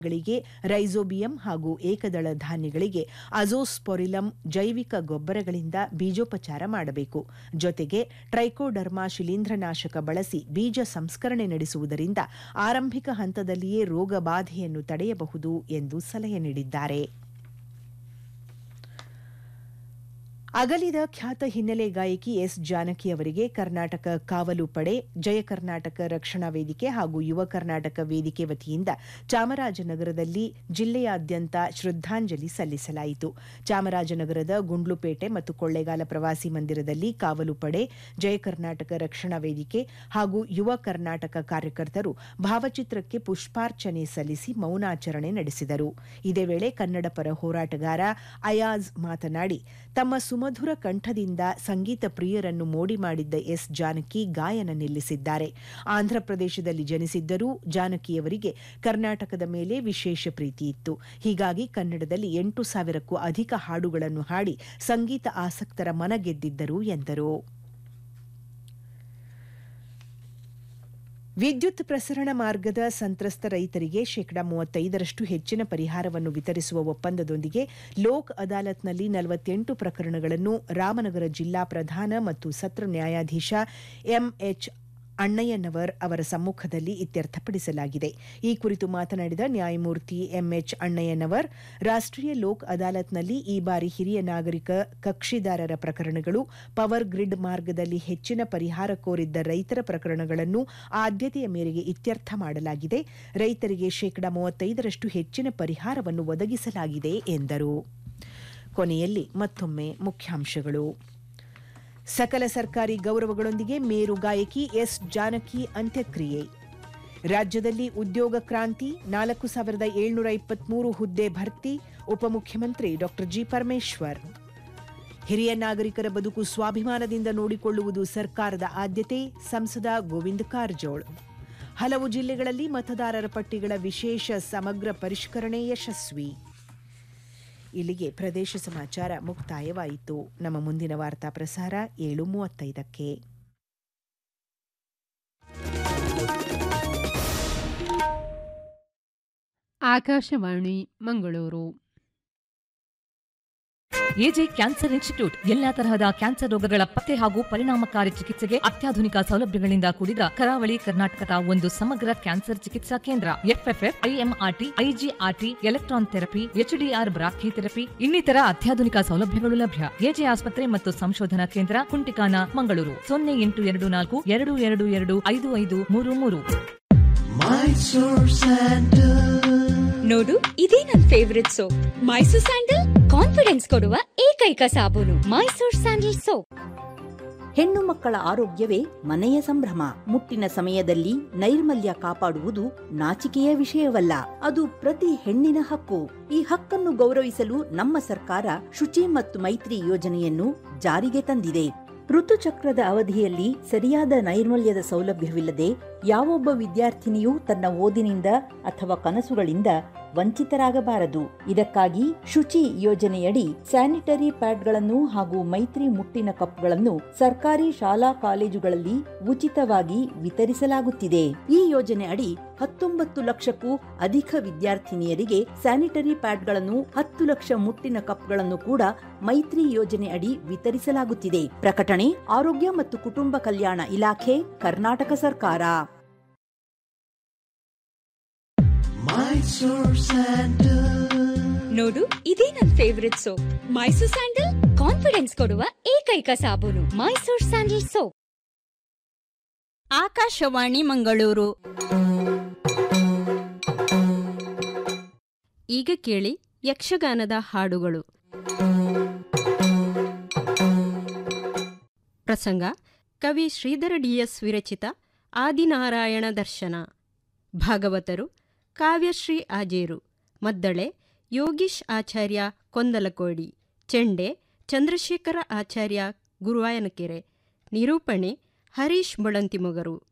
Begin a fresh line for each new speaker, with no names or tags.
ಗಳಿಗೆ ರೈಸೋಬಿಯಂ ಹಾಗೂ ಏಕದಳ ಧಾನ್ಯಗಳಿಗೆ ಅಜೋಸ್ಪೊರಿಲಂ ಜೈವಿಕ ಗೊಬ್ಬರಗಳಿಂದ ಬೀಜೋಪಚಾರ ಮಾಡಬೇಕು ಜೊತೆಗೆ ಟ್ರೈಕೋಡರ್ಮಾ ಶಿಲೀಂಧ್ರನಾಶಕ ಬಳಸಿ ಬೀಜ ಸಂಸ್ಕರಣೆ ನಡೆಸುವುದರಿಂದ ಆರಂಭಿಕ ಹಂತದಲ್ಲಿಯೇ ರೋಗ ಬಾಧೆಯನ್ನು ತಡೆಯಬಹುದು ಎಂದು ಸಲಹೆ ನೀಡಿದ್ದಾರೆ ಅಗಲಿದ ಖ್ಯಾತ ಹಿನ್ನೆಲೆ ಗಾಯಕಿ ಎಸ್ ಜಾನಕಿ ಅವರಿಗೆ ಕರ್ನಾಟಕ ಕಾವಲು ಪಡೆ ಜಯ ಕರ್ನಾಟಕ ರಕ್ಷಣಾ ವೇದಿಕೆ ಹಾಗೂ ಯುವ ಕರ್ನಾಟಕ ವೇದಿಕೆ ವತಿಯಿಂದ ಚಾಮರಾಜನಗರದಲ್ಲಿ ಜಿಲ್ಲೆಯಾದ್ಯಂತ ಶ್ರದ್ಧಾಂಜಲಿ ಸಲ್ಲಿಸಲಾಯಿತು ಚಾಮರಾಜನಗರದ ಗುಂಡ್ಲುಪೇಟೆ ಮತ್ತು ಕೊಳ್ಳೇಗಾಲ ಪ್ರವಾಸಿ ಮಂದಿರದಲ್ಲಿ ಕಾವಲು ಪಡೆ ಜಯ ಕರ್ನಾಟಕ ರಕ್ಷಣಾ ವೇದಿಕೆ ಹಾಗೂ ಯುವ ಕರ್ನಾಟಕ ಕಾರ್ಯಕರ್ತರು ಭಾವಚಿತ್ರಕ್ಕೆ ಪುಷ್ಪಾರ್ಚನೆ ಸಲ್ಲಿಸಿ ಮೌನಾಚರಣೆ ನಡೆಸಿದರು ಇದೇ ವೇಳೆ ಕನ್ನಡ ಪರ ಹೋರಾಟಗಾರ ಅಯಾಜ್ ಮಾತನಾಡಿ ತಮ್ಮ ಸುಮಧುರ ಕಂಠದಿಂದ ಸಂಗೀತ ಪ್ರಿಯರನ್ನು ಮೋಡಿ ಮಾಡಿದ್ದ ಎಸ್ ಜಾನಕಿ ಗಾಯನ ನಿಲ್ಲಿಸಿದ್ದಾರೆ ಆಂಧ್ರಪ್ರದೇಶದಲ್ಲಿ ಜನಿಸಿದ್ದರೂ ಜಾನಕಿಯವರಿಗೆ ಕರ್ನಾಟಕದ ಮೇಲೆ ವಿಶೇಷ ಪ್ರೀತಿ ಇತ್ತು ಹೀಗಾಗಿ ಕನ್ನಡದಲ್ಲಿ ಎಂಟು ಸಾವಿರಕ್ಕೂ ಅಧಿಕ ಹಾಡುಗಳನ್ನು ಹಾಡಿ ಸಂಗೀತ ಆಸಕ್ತರ ಮನಗೆದ್ದಿದ್ದರು ಎಂದರು ವಿದ್ಯುತ್ ಪ್ರಸರಣ ಮಾರ್ಗದ ಸಂತ್ರಸ್ತ ರೈತರಿಗೆ ಶೇಕಡಾ ಮೂವತ್ತೈದರಷ್ಟು ಹೆಚ್ಚಿನ ಪರಿಹಾರವನ್ನು ವಿತರಿಸುವ ಒಪ್ಪಂದದೊಂದಿಗೆ ಲೋಕ್ ಅದಾಲತ್ನಲ್ಲಿ ನಲವತ್ತೆಂಟು ಪ್ರಕರಣಗಳನ್ನು ರಾಮನಗರ ಜಿಲ್ಲಾ ಪ್ರಧಾನ ಮತ್ತು ಸತ್ರ ನ್ಯಾಯಾಧೀಶ ಎಂಎಚ್ ಅಣ್ಣಯ್ಯನವರ್ ಅವರ ಸಮ್ಮುಖದಲ್ಲಿ ಇತ್ಯರ್ಥಪಡಿಸಲಾಗಿದೆ ಈ ಕುರಿತು ಮಾತನಾಡಿದ ನ್ಯಾಯಮೂರ್ತಿ ಎಂಎಚ್ ಅಣ್ಣಯ್ಯನವರ್ ರಾಷ್ಟ್ರೀಯ ಲೋಕ್ ಅದಾಲತ್ನಲ್ಲಿ ಈ ಬಾರಿ ಹಿರಿಯ ನಾಗರಿಕ ಕಕ್ಷಿದಾರರ ಪ್ರಕರಣಗಳು ಪವರ್ ಗ್ರಿಡ್ ಮಾರ್ಗದಲ್ಲಿ ಹೆಚ್ಚಿನ ಪರಿಹಾರ ಕೋರಿದ್ದ ರೈತರ ಪ್ರಕರಣಗಳನ್ನು ಆದ್ಯತೆಯ ಮೇರೆಗೆ ಇತ್ಯರ್ಥ ಮಾಡಲಾಗಿದೆ ರೈತರಿಗೆ ಶೇಕಡಾ ಮೂವತ್ತೈದರಷ್ಟು ಹೆಚ್ಚಿನ ಪರಿಹಾರವನ್ನು ಒದಗಿಸಲಾಗಿದೆ ಎಂದರು ಕೊನೆಯಲ್ಲಿ ಮತ್ತೊಮ್ಮೆ ಮುಖ್ಯಾಂಶಗಳು ಸಕಲ ಸರ್ಕಾರಿ ಗೌರವಗಳೊಂದಿಗೆ ಮೇರು ಗಾಯಕಿ ಎಸ್ ಜಾನಕಿ ಅಂತ್ಯಕ್ರಿಯೆ ರಾಜ್ಯದಲ್ಲಿ ಉದ್ಯೋಗ ಕ್ರಾಂತಿ ನಾಲ್ಕು ಸಾವಿರದ ಏಳ್ನೂರ ಇಪ್ಪತ್ಮೂರು ಹುದ್ದೆ ಭರ್ತಿ ಉಪಮುಖ್ಯಮಂತ್ರಿ ಡಾ ಜಿ ಪರಮೇಶ್ವರ್ ಹಿರಿಯ ನಾಗರಿಕರ ಬದುಕು ಸ್ವಾಭಿಮಾನದಿಂದ ನೋಡಿಕೊಳ್ಳುವುದು ಸರ್ಕಾರದ ಆದ್ಯತೆ ಸಂಸದ ಗೋವಿಂದ ಕಾರಜೋಳ್ ಹಲವು ಜಿಲ್ಲೆಗಳಲ್ಲಿ ಮತದಾರರ ಪಟ್ಟಿಗಳ ವಿಶೇಷ ಸಮಗ್ರ ಪರಿಷ್ಕರಣೆ ಯಶಸ್ವಿ ಇಲ್ಲಿಗೆ ಪ್ರದೇಶ ಸಮಾಚಾರ ಮುಕ್ತಾಯವಾಯಿತು ನಮ್ಮ ಮುಂದಿನ ವಾರ್ತಾ ಪ್ರಸಾರ ಏಳು ಮೂವತ್ತೈದಕ್ಕೆ
Akashvani Mangaluru
AJ cancer institute ಎಲ್ಲಾ ತರಹದ ಕ್ಯಾನ್ಸರ್ ರೋಗಗಳ ಪತ್ತೆ ಹಾಗೂ ಪರಿಣಾಮಕಾರಿ ಚಿಕಿತ್ಸೆಗೆ ಅತ್ಯಾಧುನಿಕ ಸೌಲಭ್ಯಗಳಿಂದ ಕೂಡಿದ ಕರಾವಳಿ ಕರ್ನಾಟಕದ ಒಂದು ಸಮಗ್ರ ಕ್ಯಾನ್ಸರ್ ಚಿಕಿತ್ಸಾ ಕೇಂದ್ರ FFF IMRT IGRT electron therapy HDR brachytherapy ಇನ್ನಿತರ ಅತ್ಯಾಧುನಿಕ ಸೌಲಭ್ಯಗಳು ಲಭ್ಯ ಎಜೆ ಆಸ್ಪತ್ರೆ ಮತ್ತು ಸಂಶೋಧನಾ ಕೇಂದ್ರ ಕುಂಟಿಕಾನ ಮಂಗಳೂರು ಸೊನ್ನೆ ಎಂಟು ಎರಡು ನಾಲ್ಕು ಎರಡು ಎರಡು ಎರಡು ಐದು ಐದು ಮೂರು ಮೂರು
ನೋಡು ಇದೇ ನನ್ favourite soap Mysore sandal confidence ಕೊಡುವ ಏಕೈಕ ಸಾಬೂನು ಮೈಸೂರ್ ಸ್ಯಾಂಡಲ್ ಸೋಪ್
ಹೆಣ್ಣು ಮಕ್ಕಳ ಆರೋಗ್ಯವೇ ಮನೆಯ ಸಂಭ್ರಮ ಮುಟ್ಟಿನ ಸಮಯದಲ್ಲಿ ನೈರ್ಮಲ್ಯ ಕಾಪಾಡುವುದು ನಾಚಿಕೆಯ ವಿಷಯವಲ್ಲ ಅದು ಪ್ರತಿ ಹೆಣ್ಣಿನ ಹಕ್ಕು ಈ ಹಕ್ಕನ್ನು ಗೌರವಿಸಲು ನಮ್ಮ ಸರ್ಕಾರ ಶುಚಿ ಮತ್ತು ಮೈತ್ರಿ ಯೋಜನೆಯನ್ನು ಜಾರಿಗೆ ತಂದಿದೆ ಋತುಚಕ್ರದ ಅವಧಿಯಲ್ಲಿ ಸರಿಯಾದ ನೈರ್ಮಲ್ಯದ ಸೌಲಭ್ಯವಿಲ್ಲದೆ ಯಾವೊಬ್ಬ ವಿದ್ಯಾರ್ಥಿನಿಯೂ ತನ್ನ ಓದಿನಿಂದ ಅಥವಾ ಕನಸುಗಳಿಂದ ವಂಚಿತರಾಗಬಾರದು ಇದಕ್ಕಾಗಿ ಶುಚಿ ಯೋಜನೆಯಡಿ ಸ್ಯಾನಿಟರಿ ಪ್ಯಾಡ್ಗಳನ್ನು ಹಾಗೂ ಮೈತ್ರಿ ಮುಟ್ಟಿನ ಕಪ್ಗಳನ್ನು ಸರ್ಕಾರಿ ಶಾಲಾ ಕಾಲೇಜುಗಳಲ್ಲಿ ಉಚಿತವಾಗಿ ವಿತರಿಸಲಾಗುತ್ತಿದೆ ಈ ಯೋಜನೆ ಅಡಿ ಹತ್ತೊಂಬತ್ತು ಲಕ್ಷಕ್ಕೂ ಅಧಿಕ ವಿದ್ಯಾರ್ಥಿನಿಯರಿಗೆ ಸ್ಯಾನಿಟರಿ ಪ್ಯಾಡ್ಗಳನ್ನು ಹತ್ತು ಲಕ್ಷ ಮುಟ್ಟಿನ ಕಪ್ಗಳನ್ನು ಕೂಡ ಮೈತ್ರಿ ಯೋಜನೆ ಅಡಿ ವಿತರಿಸಲಾಗುತ್ತಿದೆ ಪ್ರಕಟಣೆ ಆರೋಗ್ಯ ಮತ್ತು ಕುಟುಂಬ ಕಲ್ಯಾಣ ಇಲಾಖೆ ಕರ್ನಾಟಕ ಸರ್ಕಾರ
ನೋಡು ಇದೇ ನನ್ favourite soap Mysore sandal confidence ಕೊಡುವ ಏಕೈಕ ಸಾಬೂನು ಮೈಸೂರ್ ಸ್ಯಾಂಡಲ್ ಸೋಪ್
ಆಕಾಶವಾಣಿ ಮಂಗಳೂರು ಈಗ ಕೇಳಿ ಯಕ್ಷಗಾನದ ಹಾಡುಗಳು ಪ್ರಸಂಗ ಕವಿ ಶ್ರೀಧರ ಡಿಎಸ್ ವಿರಚಿತ ಆದಿನಾರಾಯಣ ದರ್ಶನ ಭಾಗವತರು ಕಾವ್ಯಶ್ರೀ ಆಜೇರು ಮದ್ದಳೆ ಯೋಗೀಶ್ ಆಚಾರ್ಯ ಕೊಂದಲಕೋಡಿ ಚೆಂಡೆ ಚಂದ್ರಶೇಖರ ಆಚಾರ್ಯ ಗುರುವಾಯನಕೆರೆ ನಿರೂಪಣೆ ಹರೀಶ್ ಮೊಳಂತಿಮೊಗರು